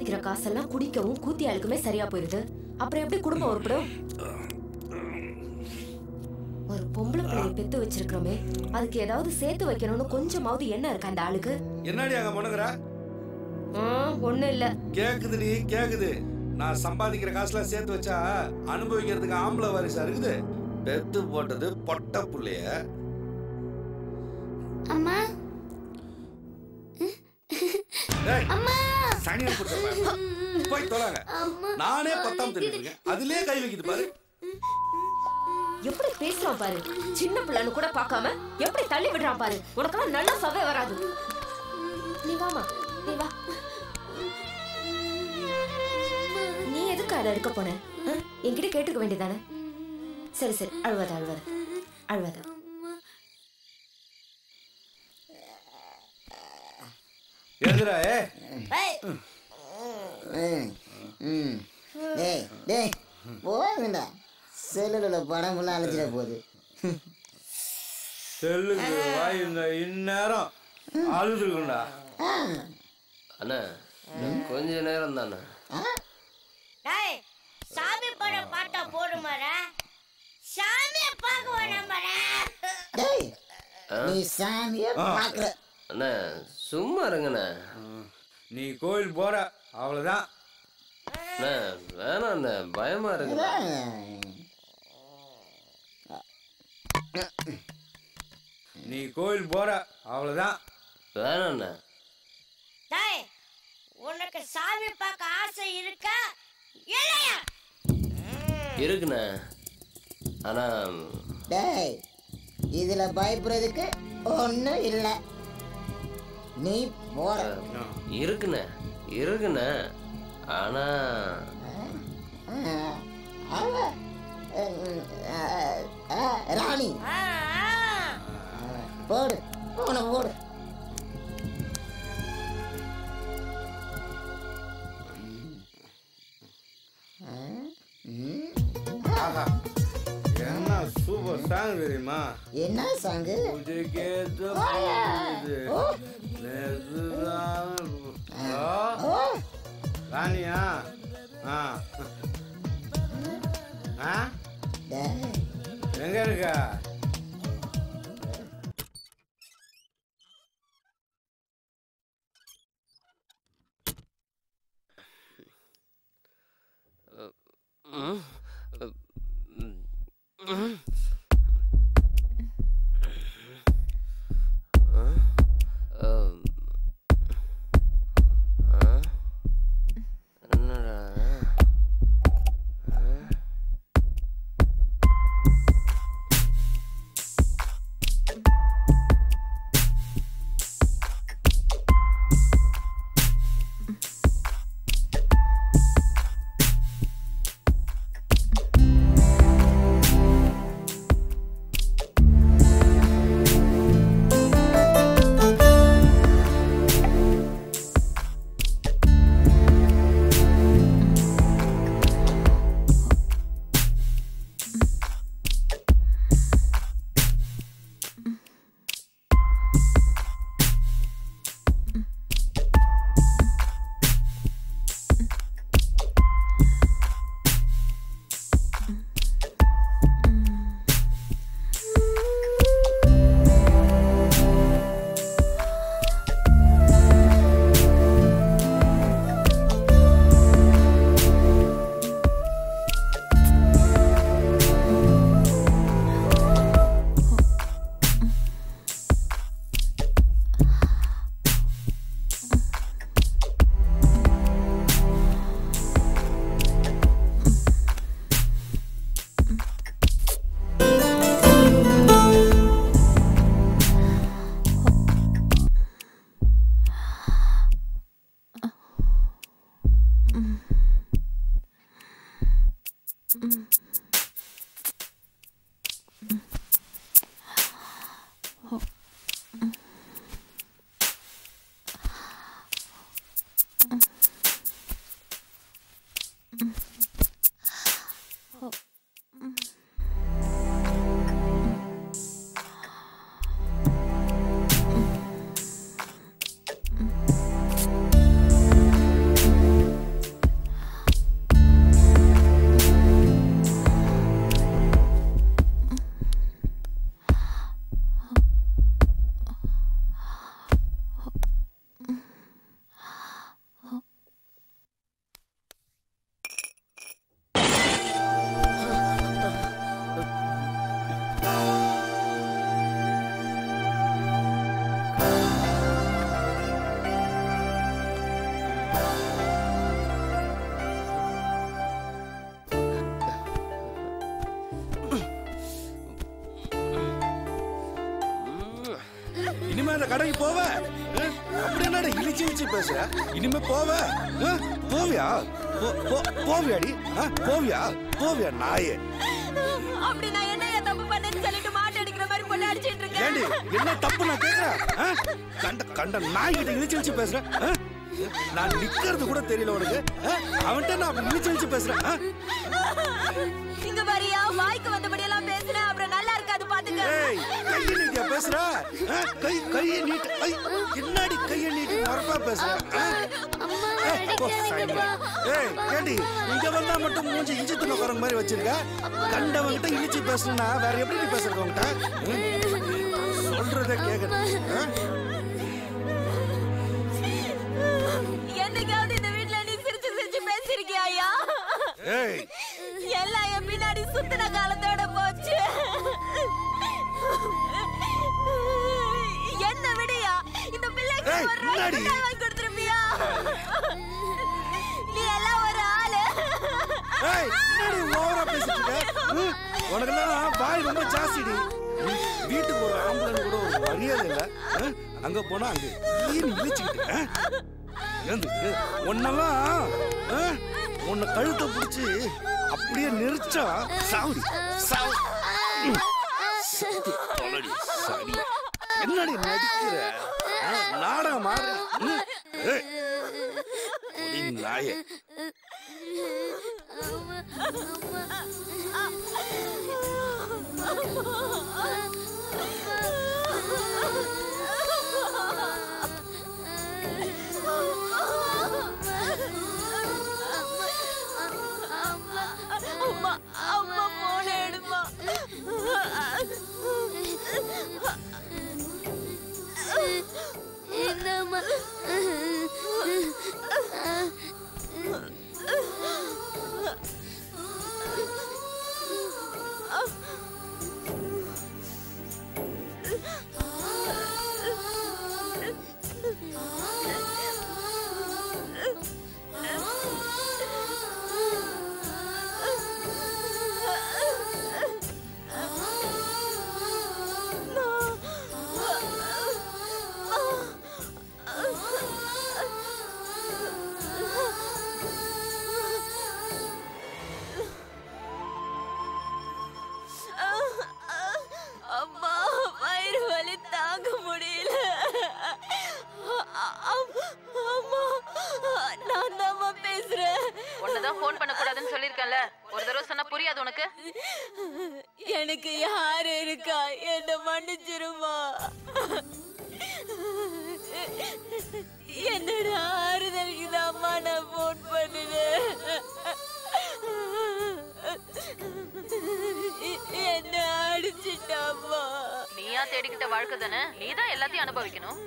சம்பாதிக்கிற காசெல்லாம் குடிக்கவும் கூத்தியாளுக்குமே சரியா போயிருது அப்புறம் எப்படி குடும்பம் உருப்படும் ஒரு பொம்பளை பிள்ளைய பெத்து வச்சிருக்கிறோமே அதுக்கு ஏதாவது சேர்த்து வைக்கணும்னு கொஞ்சமாவது என்ன இருக்கு அந்த ஆளுக்கு என்னடி அங்க முனகுற ஒண்ணும் இல்ல கேக்குதுடி கேக்குது நான் சம்பாதிக்கிற காசுலாம் சேர்த்து வச்சா அனுபவிக்கிறதுக்கு ஆம்பளை வாரிசா இருக்குது பெத்து போட்டது பொட்ட புள்ளைய அம்மா டேய், அம்மா சனியை கொடுத்துருப்பேன். போய் தொலைங்க நானே பத்தாம் தெரிஞ்சு இருக்கேன் அதுலயே கை வைக்குது பாரு எப்படி பேசுறான் பாரு சின்ன பிள்ளைன்னு கூட பார்க்காம எப்படி தள்ளி விடுறான் பாரு உனக்கெல்லாம் நல்ல சவே வராது நீ வாமா நீ வா நீ எதுக்கு அதை எடுக்க போன ஆ? என்கிட்ட கேட்டுக்க வேண்டியதானே சரி சரி அழுவாத அழுவாத அழுவாத எழுதுடா ஏ ம், ம். டேய் டேய் போதுண்டா செல்லுல படம் ஃபுல்லாக அழைச்சிட போகுது செல்லுக்கு வாய் இந்த இந்நேரம் அழுதுக்குண்டா அண்ணா கொஞ்ச நேரம் தானே டேய் சாமி படம் பாட்டா போடுமாடா சாமியை பார்க்க வேணாமாடா டேய் நீ சாமியை பார்க்குற அண்ணா சும்மா இருங்கண்ணே நீ கோயில் போற அவ்வளவுதான் அண்ணா வேணாம் அண்ணா பயமா இருக்குண்ணா நீ கோயில் போற அவ்வளவுதான் வேணாம் அண்ணா டேய் உனக்கு சாமி பார்க்க ஆசை இருக்கா இல்லையா இருக்குண்ணே ஆனா டேய் இதில் பயப்படுறதுக்கு ஒன்றும் இல்லை நீ போற இருக்குண்ணே இருக்குண்ணே ஆனா அவ ராணி போடு போன போடு ஆஹா என்ன சூப்பர் சாங் தெரியுமா என்ன சாங்கு பூஜைக்கேத்த பூஜை. நெசுதான் ஹலோ? ராணியா ஆ ஆ எங்க இருக்க ம், ம், ம், ஆ? என்னடா ஆ? இந்த கடைக்கு போவ ஆ? அப்படி என்னடா இழிச்சு இழிச்சு பேசுற இனிமே போவ ஆ? போவியா போ- போ- போவியாடி ஆ? போவியா போவியா நாயே அப்படி நான் என்ன தப்பு பண்ணேன்னு சொல்லிட்டு மாட்டு அடிக்கிற மாதிரி பொண்ணு அடிச்சிட்டு ஏண்டி என்ன தப்பு நான் கேக்குறேன் ஆ? கண்ட கண்ட நாய் கிட்ட இழிச்சு இழிச்சு பேசுறேன் ஆ? நான் நிக்கிறது கூட தெரியல உனக்கு ஆ? அவன்கிட்ட நான் அப்படி இழிச்சு இழிச்சு பேசுறேன் ஆ? இங்க பாரியா வாய்க்கு வந்தபடி எல்லாம் பேசுறேன் அப்புறம் நல்லா இருக்காது பாத்துக்க ஏய் கையை நீட்டியா பேசுற ஆ? கை கையை நீட்டு ஐ, என்னடி கையை நீட்டி மறப்பா பேசுற ஆ? ஏய், போ, சாயங்காலம். ஏய் ஏண்டி இங்க வந்தா மட்டும் மூஞ்சி இஞ்சி துணை குரங்கு மாதிரி வச்சிருக்க கண்டவங்கிட்ட இழிச்சு பேசணும்னா வேற எப்படி நீ பேசுறது உன்கிட்ட ம்? சொல்றதை கேக்குறேன் ஆ? என்னைக்காவது இந்த வீட்ல நீ சிரிச்சு சிரிச்சு பேசிருக்கியா ஐயா ஏய் எல்லாம் என் பின்னாடி சுத்தின காலத்தோட போச்சு என்ன விடையா இந்த பிள்ளைக்கு ஏய், ஒரு ரூபாய் முன்னாடி. மிட்டாய் வாங்கி கொடுத்துருப்பியா நீ எல்லாம் ஒரு ஆளு ஏய் என்னடி ஓவரா பேசிட்டு இருக்க ம்? உனக்கெல்லாம் வாய் ரொம்ப ஜாஸ்திடி ம், வீட்டுக்கு ஒரு ஆம்பளை கூட ஒரு மரியாதை இல்ல ஆ? அங்க போனா அங்க ஈனு இழிச்சுக்கிட்டு ஆ? ஏந்து, ஏ, உன்னெல்லாம் ஆ? உன்னை கழுத்தை பிடிச்சி அப்படியே நெரிச்சா சாவுடி சாவு ம். செத்து தொலைடி, சரி. என்னடி நடிக்கிற ஆ, நாடகம் மாறு ம். ஏய், பொடி நாயே அம்மா அம்மா போன எடுமா என்னம்மா அம்மா வயிறு வலி தாங்க முடியல அம்மா நான் தாம்மா பேசுறேன் உன்னதான் ஃபோன் பண்ண கூடாதுன்னு சொல்லிருக்கேன்ல ஒரு தடவை சொன்னா புரியாது உனக்கு எனக்கு யாரு இருக்கா என்ன மன்னிச்சிருமா என்னோட ஆறுதலுக்கு தாம்மா நான் ஃபோன் பண்ணினேன் என்ன அடிச்சிட்டாம்மா நீயா தேடிக்கிட்ட வாழ்க்கை தானே நீதான் எல்லாத்தையும் அனுபவிக்கணும்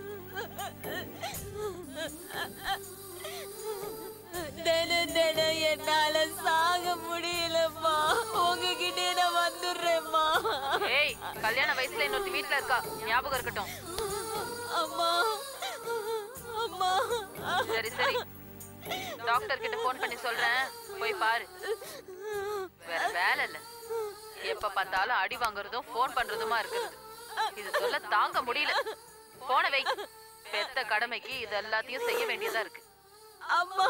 தினம் தினம் என்னால சாக முடியலம்மா உங்ககிட்ட நான் வந்துடுறேம்மா ஏய் கல்யாண வயசுல இன்னொருத்தி வீட்ல இருக்கா ஞாபகம் இருக்கட்டும் அம்மா அம்மா சரி சரி டாக்டர் கிட்ட ஃபோன் பண்ணி சொல்றேன் போய் பாரு வேற வேலை இல்ல எப்ப பார்த்தாலும் அடி வாங்குறதும் ஃபோன் பண்றதுமா இருக்குது இது சொல்ல தாங்க முடியல போன வை பெத்த கடமைக்கு இது எல்லாத்தையும் செய்ய வேண்டியதா இருக்கு அம்மா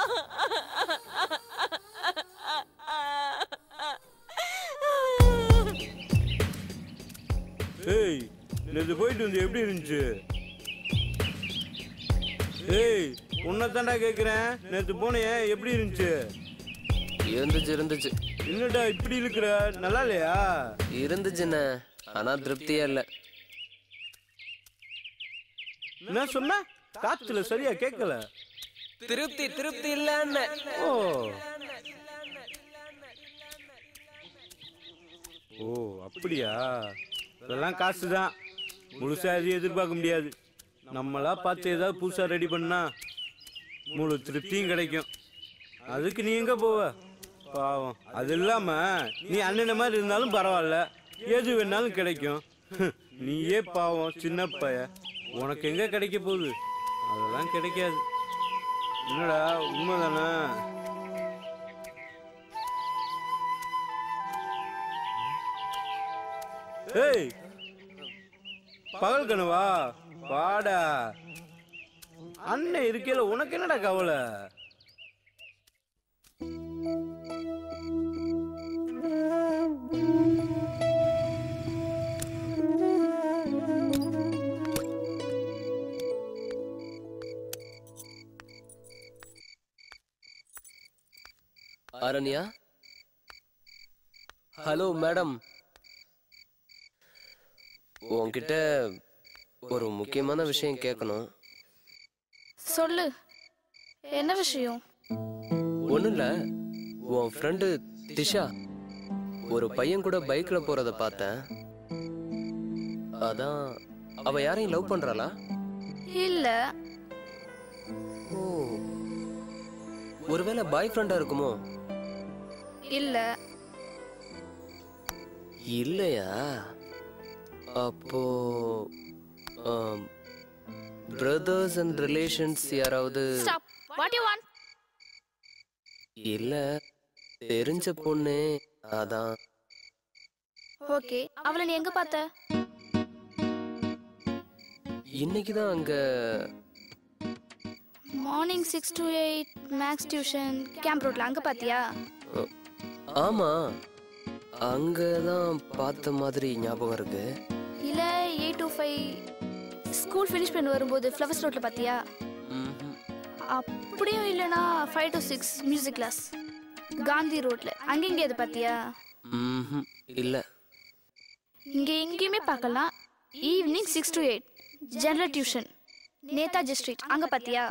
ஏய் நேற்று போயிட்டு வந்து எப்படி இருந்துச்சு ஏய் உன்னை தாண்டா கேட்குறேன் நேற்று போனேன் எப்படி இருந்துச்சு இருந்துச்சு இருந்துச்சு என்னடா இப்படி இருக்கிற நல்லா இல்லையா இருந்துச்சுண்ணே ஆனா திருப்தியே இல்லை என்ன சொன்ன காத்துல சரியா கேட்கல திருப்தி திருப்தி இல்லன்னு ஓ ஓ அப்படியா இதெல்லாம் காசு தான் முழுசா எதையும் எதிர்பார்க்க முடியாது நம்மளா பார்த்து ஏதாவது புதுசா ரெடி பண்ணா முழு திருப்தியும் கிடைக்கும் அதுக்கு நீ எங்க போவ பாவம் அது இல்லாம நீ அண்ணன மாதிரி இருந்தாலும் பரவாயில்ல எது வேணாலும் கிடைக்கும் நீயே பாவம் சின்ன பைய உனக்கு எங்க கிடைக்க போகுது அதெல்லாம் கிடைக்காது என்னடா உண்மைதானே ஏய் பகல் கனவா வாடா அண்ணன் இருக்கையில உனக்கு என்னடா கவலை அரண்யா ஹலோ மேடம் உன்கிட்ட ஒரு முக்கியமான விஷயம் கேட்கணும் சொல்லு என்ன விஷயம் ஒன்றும் இல்லை உன் ஃப்ரெண்டு திஷா ஒரு பையன் கூட பைக்ல போறத பார்த்தேன் அதான் அவ யாரையும் லவ் பண்றாளா இல்ல ஓ ஒருவேளை பாய் ஃப்ரெண்டா இருக்குமோ இல்ல இல்லையா அப்போ பிரதர்ஸ் அண்ட் ரிலேஷன்ஸ் யாராவது ஸ்டாப் வாட் யூ வாண்ட் இல்ல தெரிஞ்ச பொண்ணு அதான் ஓகே அவளை நீ எங்க பார்த்த இன்னைக்கு தான் அங்க morning six to eight maths tuition camp ரோட்ல அங்க பாத்தியா அ, ஆமா அங்கதான் பார்த்த மாதிரி ஞாபகம் இருக்கு இல்ல eight to five school finish பண்ணி வரும்போது ஃப்ளவர்ஸ் ரோட்ல பாத்தியா ம்ஹும். அப்படியும் இல்லனா five to six music class Gandhi ரோட்ல அங்க இங்க எது பாத்தியா ம்ஹும். இல்ல இங்க எங்கேயுமே பார்க்கலாம் evening six to eight general tuition Netaji street அங்க பாத்தியா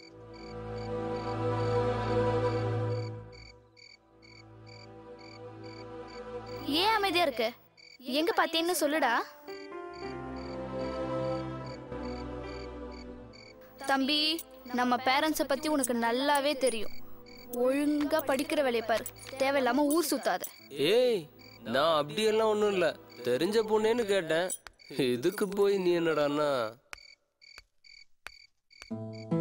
ஏன் அமைதியா இருக்க எங்க பாத்தீன்னு சொல்லுடா தம்பி நம்ம பேரண்ட்ஸை பத்தி உனக்கு நல்லாவே தெரியும் ஒழுங்கா படிக்கிற வேலையை பாரு தேவையில்லாம ஊர் சுத்தாத ஏய் நான் அப்படியெல்லாம் ஒன்றும் இல்லை தெரிஞ்ச பொண்ணேன்னு கேட்டேன் இதுக்கு போய் நீ என்னடான்னா